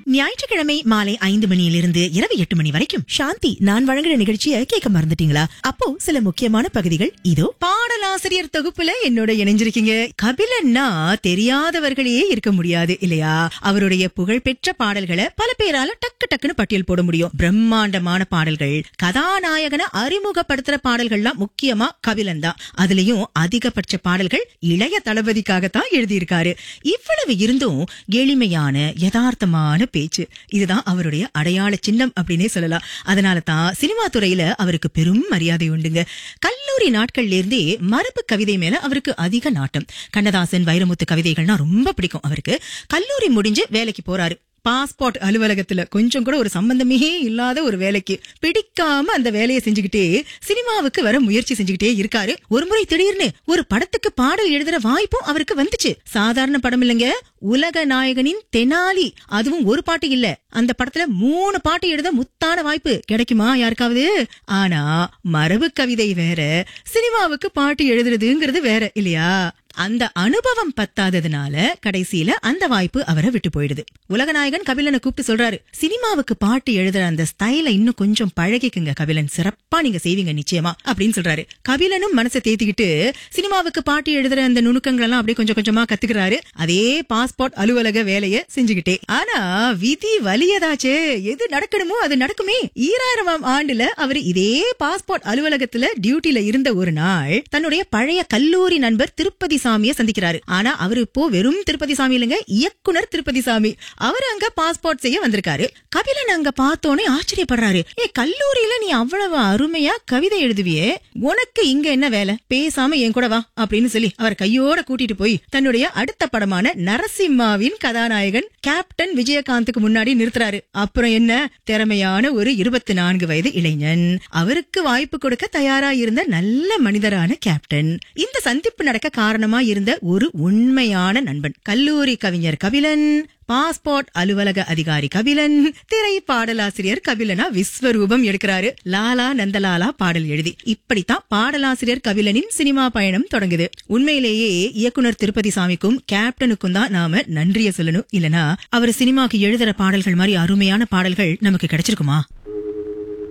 ஞாயிற்றுக்கிழமை மாலை ஐந்து மணியிலிருந்து இரவு எட்டு மணி வரைக்கும் சாந்தி நான் வழங்குற நிகழ்ச்சியை கேட்க மறந்துட்டீங்களா அப்போ சில முக்கியமான பகுதிகள் இதோ பாடலாசிரியர் தொகுப்புல என்னோட இணைஞ்சிருக்கீங்க கபிலன்னா தெரியாதவர்களே இருக்க முடியாது இல்லையா அவருடைய புகழ்பெற்ற பாடல்களை பல பேரால டக்கு டக்குன்னு பட்டியல் போட முடியும் பிரம்மாண்டமான பாடல்கள் கதாநாயகனை அறிமுகப்படுத்துற பாடல்கள்லாம் முக்கியமா கபிலன் தான் அதுலயும் அதிகபட்ச பாடல்கள் இளைய தளபதிக்காகத்தான் எழுதியிருக்காரு இவ்வளவு இருந்தும் எளிமையான யதார்த்தமான பேச்சு இதுதான் அவருடைய அடையாள சின்னம் அப்படின்னே சொல்லலாம் அதனால தான் சினிமா துறையில அவருக்கு பெரும் மரியாதை உண்டுங்க கல்லூரி நாட்கள்ல இருந்தே மரபு கவிதை மேல அவருக்கு அதிக நாட்டம் கண்ணதாசன் வைரமுத்து கவிதைகள்னா ரொம்ப பிடிக்கும் அவருக்கு கல்லூரி முடிஞ்சு வேலைக்கு போறாரு பாஸ்போர்ட் அலுவலகத்துல கொஞ்சம் கூட ஒரு சம்பந்தமே இல்லாத ஒரு வேலைக்கு பிடிக்காம அந்த வேலையை செஞ்சுக்கிட்டே சினிமாவுக்கு வர முயற்சி செஞ்சுக்கிட்டே இருக்காரு ஒரு முறை திடீர்னு ஒரு படத்துக்கு பாடல் எழுதுற வாய்ப்பும் அவருக்கு வந்துச்சு சாதாரண படம் இல்லைங்க உலக நாயகனின் தெனாலி அதுவும் ஒரு பாட்டு இல்ல அந்த படத்துல மூணு பாட்டு எழுத முத்தான வாய்ப்பு கிடைக்குமா யாருக்காவது ஆனா மரபு கவிதை வேற சினிமாவுக்கு பாட்டு எழுதுறதுங்கிறது வேற இல்லையா அந்த அனுபவம் பத்தாததுனால கடைசியில அந்த வாய்ப்பு அவரை விட்டு போயிடுது உலகநாயகன் கபிலனை கூப்பிட்டு சொல்றாரு சினிமாவுக்கு பாட்டு எழுதுற அந்த ஸ்டைல இன்னும் கொஞ்சம் பழகிக்குங்க கபிலன் சிறப்பா நீங்க செய்வீங்க நிச்சயமா அப்படின்னு சொல்றாரு கபிலனும் மனசை தேத்திக்கிட்டு சினிமாவுக்கு பாட்டு எழுதுற அந்த நுணுக்கங்கள் எல்லாம் அப்படியே கொஞ்சம் கொஞ்சமா கத்துக்கிறாரு அதே பாஸ்போர்ட் அலுவலக வேலைய செஞ்சுக்கிட்டே ஆனா விதி வலியதாச்சே எது நடக்கணுமோ அது நடக்குமே ஈராயிரமாம் ஆண்டுல அவர் இதே பாஸ்போர்ட் அலுவலகத்துல டியூட்டில இருந்த ஒரு நாள் தன்னுடைய பழைய கல்லூரி நண்பர் திருப்பதி சாமியை சந்திக்கிறாரு ஆனா அவரு இப்போ வெறும் திருப்பதி சாமி இல்லைங்க இயக்குனர் திருப்பதி சாமி அவர் அங்க பாஸ்போர்ட் செய்ய வந்திருக்காரு கபிலன் அங்க பார்த்தோன்னே ஆச்சரியப்படுறாரு ஏ கல்லூரியில நீ அவ்வளவு அருமையா கவிதை எழுதுவியே உனக்கு இங்க என்ன வேலை பேசாம என் கூட வா அப்படின்னு சொல்லி அவர் கையோட கூட்டிட்டு போய் தன்னுடைய அடுத்த படமான நரசிம்மாவின் கதாநாயகன் கேப்டன் விஜயகாந்துக்கு முன்னாடி நிறுத்துறாரு அப்புறம் என்ன திறமையான ஒரு இருபத்தி நான்கு வயது இளைஞன் அவருக்கு வாய்ப்பு கொடுக்க தயாரா இருந்த நல்ல மனிதரான கேப்டன் இந்த சந்திப்பு நடக்க காரணமா இருந்த ஒரு உண்மையான நண்பன் கல்லூரி கவிஞர் கபிலன் பாஸ்போர்ட் அலுவலக அதிகாரி கபிலன் திரை பாடலாசிரியர் கபிலனா விஸ்வரூபம் எடுக்கிறாரு லாலா நந்தலாலா பாடல் எழுதி இப்படித்தான் பாடலாசிரியர் கபிலனின் சினிமா பயணம் தொடங்குது உண்மையிலேயே இயக்குனர் திருப்பதி சாமிக்கும் கேப்டனுக்கும் தான் நாம நன்றிய சொல்லணும் இல்லனா அவர் சினிமாக்கு எழுதுற பாடல்கள் மாதிரி அருமையான பாடல்கள் நமக்கு கிடைச்சிருக்குமா